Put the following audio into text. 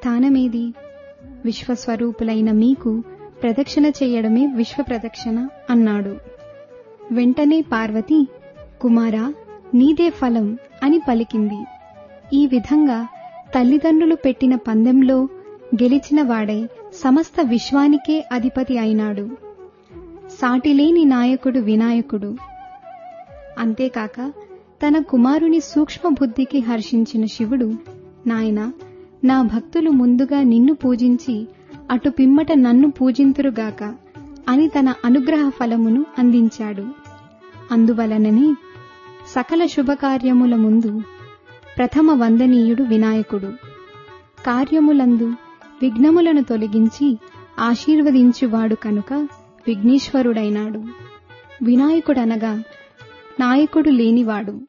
స్థానమేది విశ్వస్వరూపులైన మీకు ప్రదక్షిణ చేయడమే విశ్వ ప్రదక్షిణ అన్నాడు వెంటనే పార్వతి కుమారా నీదే ఫలం అని పలికింది ఈ విధంగా తల్లిదండ్రులు పెట్టిన పందెంలో గెలిచిన వాడై సమస్త విశ్వానికే అధిపతి అయినాడు సాటిలేని నాయకుడు వినాయకుడు అంతేకాక తన కుమారుని సూక్ష్మ బుద్ధికి హర్షించిన శివుడు నాయన నా భక్తులు ముందుగా నిన్ను పూజించి అటు పిమ్మట నన్ను పూజింతురుగాక అని తన అనుగ్రహ ఫలమును అందించాడు అందువలననే సకల శుభకార్యముల ముందు ప్రథమ వందనీయుడు వినాయకుడు కార్యములందు విఘ్నములను తొలగించి ఆశీర్వదించువాడు కనుక విఘ్నేశ్వరుడైనాడు వినాయకుడనగా నాయకుడు లేనివాడు